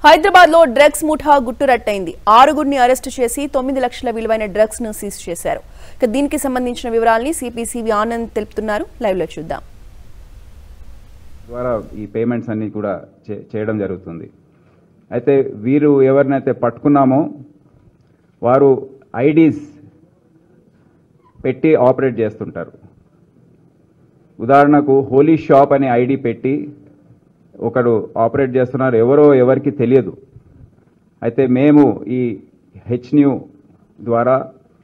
హైదరాబాద్ లో డ్రగ్స్ ముఠా గుట్టురట్టయింది ఆరుగురిని అరెస్టు చేసి తొమ్మిది లక్షల విలువైన డ్రగ్స్ ను సీజ్ చేశారు ఇక దీనికి సంబంధించిన వివరాల్ని సిపిసివి ఆనంద్ తెలుపుతున్నారు లైవ్ లో చూద్దాం ద్వారా ఈ పేమెంట్స్ అన్ని కూడా చే- చేయడం జరుగుతుంది అయితే వీరు ఎవరినైతే పట్టుకున్నామో వారు ఐడీస్ పెట్టి ఆపరేట్ చేస్తుంటారు ఉదాహరణకు హోలీ షాప్ అనే ఐడి పెట్టి ఒకడు ఆపరేట్ చేస్తున్నారు ఎవరో ఎవరికి తెలియదు అయితే మేము ఈ హెచ్ న్యూ ద్వారా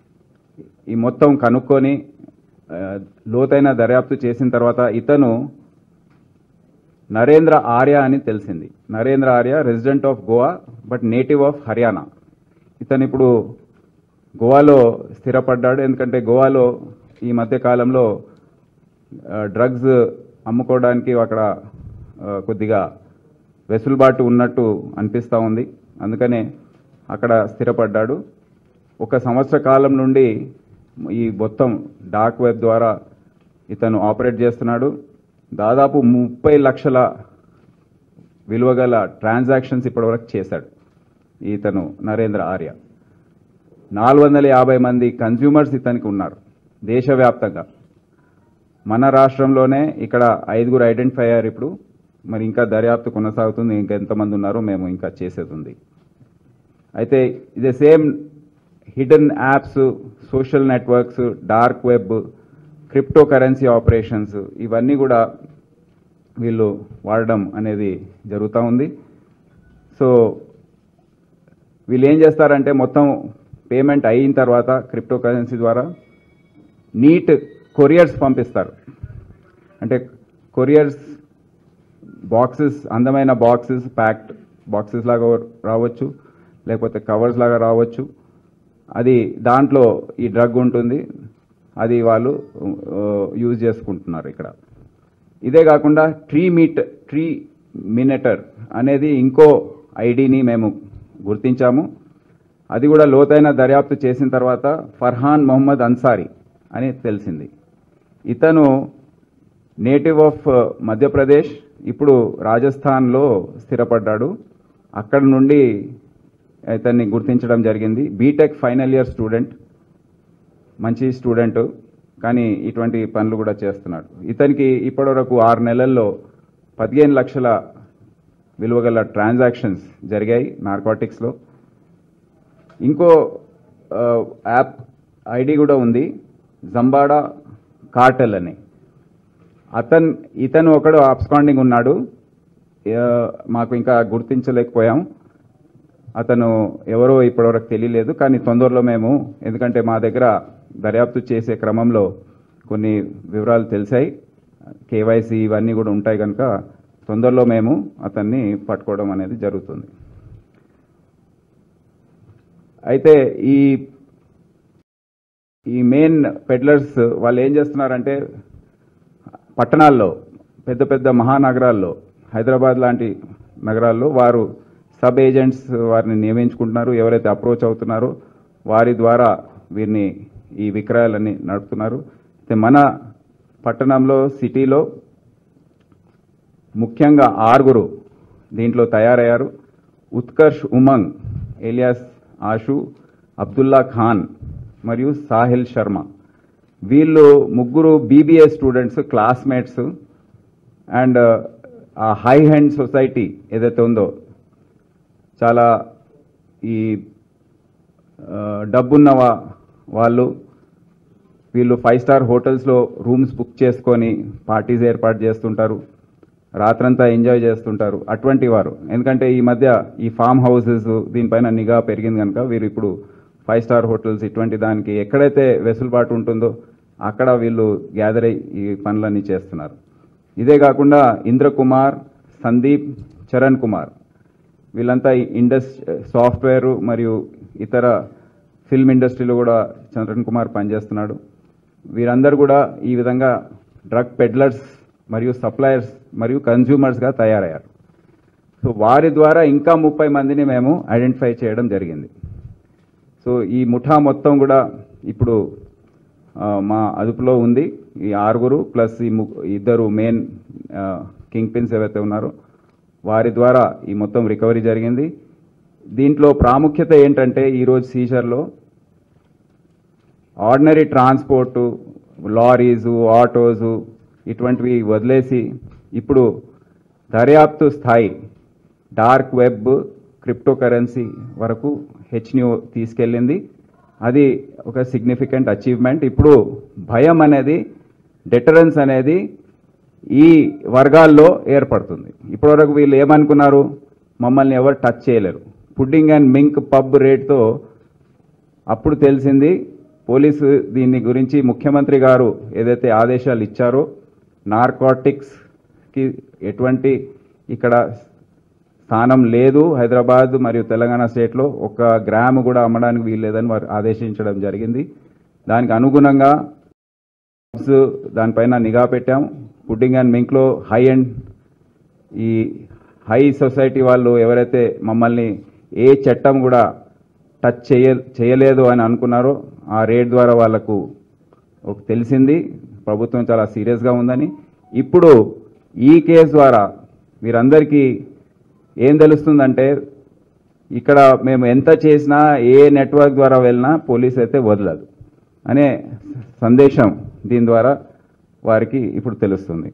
ఈ మొత్తం కనుక్కొని ఆ, లోతైన దర్యాప్తు చేసిన తర్వాత ఇతను నరేంద్ర ఆర్య అని తెలిసింది Narendra Arya resident of Goa but native of Haryana ఇతను ఇప్పుడు గోవాలో స్థిరపడ్డాడు ఎందుకంటే గోవాలో ఈ మధ్య కాలంలో డ్రగ్స్ అమ్ముకోవడానికి అక్కడ ఆ, కొద్దిగా వెసులుబాటు ఉన్నట్టు అనిపిస్తూ ఉంది అందుకనే అక్కడ స్థిరపడ్డాడు ఒక సంవత్సర కాలం నుండి ఈ మొత్తం డార్క్ వెబ్ ద్వారా ఇతను ఆపరేట్ చేస్తున్నాడు దాదాపు ముప్పై లక్షల విలువగల ట్రాన్సాక్షన్స్ ఇప్పటివరకు చేశాడు ఇతను నరేంద్ర ఆర్య నాలుగు వందల యాభై మంది కన్జ్యూమర్స్ ఇతనికి ఉన్నారు దేశవ్యాప్తంగా మన రాష్ట్రంలోనే ఇక్కడ ఐదుగురు ఐడెంటిఫై అయ్యారు ఇప్పుడు మరి ఇంకా దర్యాప్తు కొనసాగుతుంది ఇంకా ఎంతమంది ఉన్నారో మేము ఇంకా చేసేది ఉంది అయితే ఇదే same hidden apps social networks dark web crypto currency operations ఇవన్నీ కూడా వీళ్ళు వాడడం అనేది జరుగుతూ ఉంది సో వీళ్ళు ఏం చేస్తారంటే మొత్తం పేమెంట్ అయిన తర్వాత క్రిప్టో కరెన్సీ ద్వారా నీట్ కొరియర్స్ పంపిస్తారు అంటే కొరియర్స్ బాక్సెస్ అందమైన బాక్సెస్ ప్యాక్డ్ బాక్సెస్ లాగా రావచ్చు లేకపోతే కవర్స్ లాగా రావచ్చు అది దాంట్లో ఈ డ్రగ్ ఉంటుంది అది వాళ్ళు యూజ్ చేసుకుంటున్నారు ఇక్కడ ఇదే కాకుండా ట్రీ మీట్ ట్రీ మినెటర్ అనేది ఇంకో ఐడిని మేము గుర్తించాము అది కూడా లోతైన దర్యాప్తు చేసిన తర్వాత ఫర్హాన్ మొహమ్మద్ అన్సారీ అని తెలిసింది ఇతను నేటివ్ ఆఫ్ మధ్యప్రదేశ్ ఇప్పుడు రాజస్థాన్లో స్థిరపడ్డాడు అక్కడ నుండి ఇతన్ని గుర్తించడం జరిగింది బీటెక్ ఫైనల్ ఇయర్ స్టూడెంట్ మంచి స్టూడెంట్ కానీ ఇటువంటి పనులు కూడా చేస్తున్నాడు ఇతనికి ఇప్పటివరకు ఆరు నెలల్లో పదిహేను లక్షల విలువగల ట్రాన్సాక్షన్స్ జరిగాయి నార్కాటిక్స్లో ఇంకో ఆ, యాప్ ఐడి కూడా ఉంది జంబాడా కార్టెల్ అని అతన్ ఇతను ఒకడు అబ్స్కాండింగ్ ఉన్నాడు ఆ, మాకు ఇంకా గుర్తించలేకపోయాం అతను ఎవరో ఇప్పటివరకు తెలియలేదు కానీ తొందరలో మేము ఎందుకంటే మా దగ్గర దర్యాప్తు చేసే క్రమంలో కొన్ని వివరాలు తెలిసాయి కేవైసీ ఇవన్నీ కూడా ఉంటాయి కనుక తొందరలో మేము అతన్ని పట్టుకోవడం అనేది జరుగుతుంది అయితే ఈ ఈ మెయిన్ పెడ్లర్స్ వాళ్ళు ఏం చేస్తున్నారంటే పట్టణాల్లో పెద్ద పెద్ద మహానగరాల్లో హైదరాబాద్ లాంటి నగరాల్లో వారు సబ్ ఏజెంట్స్ వారిని నియమించుకుంటున్నారు ఎవరైతే అప్రోచ్ అవుతున్నారో వారి ద్వారా వీరిని ఈ విక్రయాలన్నీ నడుపుతున్నారు అయితే మన పట్టణంలో సిటీలో ముఖ్యంగా ఆరుగురు దీంట్లో తయారయ్యారు ఉత్కర్ష్ ఉమంగ్ ఎలియాస్ ఆషు అబ్దుల్లా ఖాన్ మరియు సాహిల్ శర్మ వీళ్ళు ముగ్గురు బీబీఏ స్టూడెంట్స్ క్లాస్మేట్స్ అండ్ ఆ హై హ్యాండ్ సొసైటీ ఏదైతే ఉందో చాలా ఈ ఆ, డబ్బున్న వా- వాళ్ళు వీళ్ళు ఫైవ్ స్టార్ హోటల్స్లో రూమ్స్ బుక్ చేసుకొని పార్టీస్ ఏర్పాటు చేస్తుంటారు రాత్రంతా ఎంజాయ్ చేస్తుంటారు అటువంటి వారు ఎందుకంటే ఈ మధ్య ఈ ఫామ్ హౌసెస్ దీనిపైన నిఘా పెరిగింది కనుక వీరు ఇప్పుడు ఫైవ్ స్టార్ హోటల్స్ ఇటువంటి దానికి ఎక్కడైతే వెసులుబాటు ఉంటుందో అక్కడ వీళ్ళు గ్యాదర్ అయ్యి ఈ పనులన్నీ చేస్తున్నారు ఇదే కాకుండా ఇంద్రకుమార్ సందీప్ చరణ్ కుమార్ వీళ్ళంతా ఇండస్ సాఫ్ట్వేర్ మరియు ఇతర ఫిల్మ్ ఇండస్ట్రీలో కూడా చంద్రన్ కుమార్ పనిచేస్తున్నాడు వీరందరూ కూడా ఈ విధంగా డ్రగ్ పెడ్లర్స్ మరియు సప్లయర్స్ మరియు కన్జ్యూమర్స్గా తయారయ్యారు సో వారి ద్వారా ఇంకా ముప్పై మందిని మేము ఐడెంటిఫై చేయడం జరిగింది సో ఈ ముఠా మొత్తం కూడా ఇప్పుడు ఆ, మా అదుపులో ఉంది ఈ ఆరుగురు ప్లస్ ఈ ము- ఇద్దరు మెయిన్ కింగ్ పిన్స్ ఏవైతే ఉన్నారో వారి ద్వారా ఈ మొత్తం రికవరీ జరిగింది దీంట్లో ప్రాముఖ్యత ఏంటంటే ఈరోజు సీజర్లో ఆర్డినరీ ట్రాన్స్పోర్టు లారీసు ఆటోసు ఇటువంటివి వదిలేసి ఇప్పుడు దర్యాప్తు స్థాయి డార్క్ వెబ్ క్రిప్టో కరెన్సీ వరకు హెచ్న్యూ తీసుకెళ్ళింది అది ఒక సిగ్నిఫికెంట్ అచీవ్మెంట్ ఇప్పుడు భయం అనేది డెటరెన్స్ అనేది ఈ వర్గాల్లో ఏర్పడుతుంది ఇప్పటివరకు వీళ్ళు ఏమనుకున్నారు మమ్మల్ని ఎవరు టచ్ చేయలేరు పుడ్డింగ్ అండ్ మింక్ పబ్ రేట్తో అప్పుడు తెలిసింది పోలీసు దీని గురించి ముఖ్యమంత్రి గారు ఏదైతే ఆదేశాలు ఇచ్చారో నార్కోటిక్స్కి ఎటువంటి ఇక్కడ స్థానం లేదు హైదరాబాద్ మరియు తెలంగాణ స్టేట్లో ఒక గ్రాము కూడా అమ్మడానికి వీల్లేదని వారు ఆదేశించడం జరిగింది దానికి అనుగుణంగా డ్రగ్స్ దానిపైన నిఘా పెట్టాం పుడ్డింగ్ అండ్ మింక్లో హై అండ్ ఈ హై సొసైటీ వాళ్ళు ఎవరైతే మమ్మల్ని ఏ చట్టం కూడా టచ్ చేయ చేయలేదు అని అనుకున్నారో ఆ రేట్ ద్వారా వాళ్లకు ఒక తెలిసింది ప్రభుత్వం చాలా సీరియస్గా ఉందని ఇప్పుడు ఈ కేసు ద్వారా వీరందరికీ ఏం తెలుస్తుందంటే ఇక్కడ మేము ఎంత చేసినా ఏ నెట్వర్క్ ద్వారా వెళ్ళినా పోలీస్ అయితే వదలదు అనే సందేశం దీని ద్వారా వారికి ఇప్పుడు తెలుస్తుంది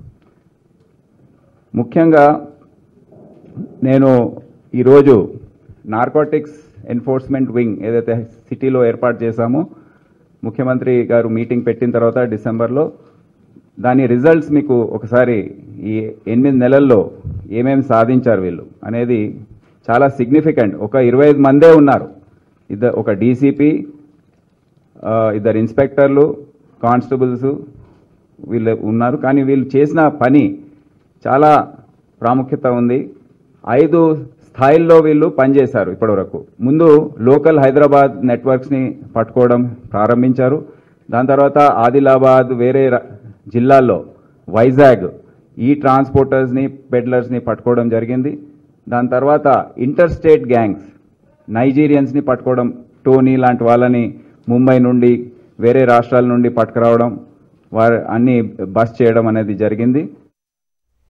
ముఖ్యంగా నేను ఈరోజు నార్కోటిక్స్ ఎన్ఫోర్స్మెంట్ వింగ్ ఏదైతే సిటీలో ఏర్పాటు చేశామో ముఖ్యమంత్రి గారు మీటింగ్ పెట్టిన తర్వాత డిసెంబర్లో దాని రిజల్ట్స్ మీకు ఒకసారి ఈ ఎనిమిది నెలల్లో ఏమేమి సాధించారు వీళ్ళు అనేది చాలా సిగ్నిఫికెంట్ ఒక ఇరవై ఐదు మందే ఉన్నారు ఇద్దరు ఒక డీసీపీ ఇద్దరు ఇన్స్పెక్టర్లు కానిస్టేబుల్స్ వీళ్ళు ఉన్నారు కానీ వీళ్ళు చేసిన పని చాలా ప్రాముఖ్యత ఉంది ఐదు స్థాయిల్లో వీళ్ళు పనిచేశారు ఇప్పటివరకు ముందు లోకల్ హైదరాబాద్ నెట్వర్క్స్ని పట్టుకోవడం ప్రారంభించారు దాని తర్వాత ఆదిలాబాద్ వేరే ర- జిల్లాల్లో వైజాగ్ ఈ ట్రాన్స్పోర్టర్స్ని పెడ్లర్స్ని పట్టుకోవడం జరిగింది దాని తర్వాత ఇంటర్ స్టేట్ గ్యాంగ్స్ నైజీరియన్స్ని పట్టుకోవడం టోనీ లాంటి వాళ్ళని ముంబై నుండి వేరే రాష్ట్రాల నుండి పట్టుకురావడం వారు అన్ని బస్ చేయడం అనేది జరిగింది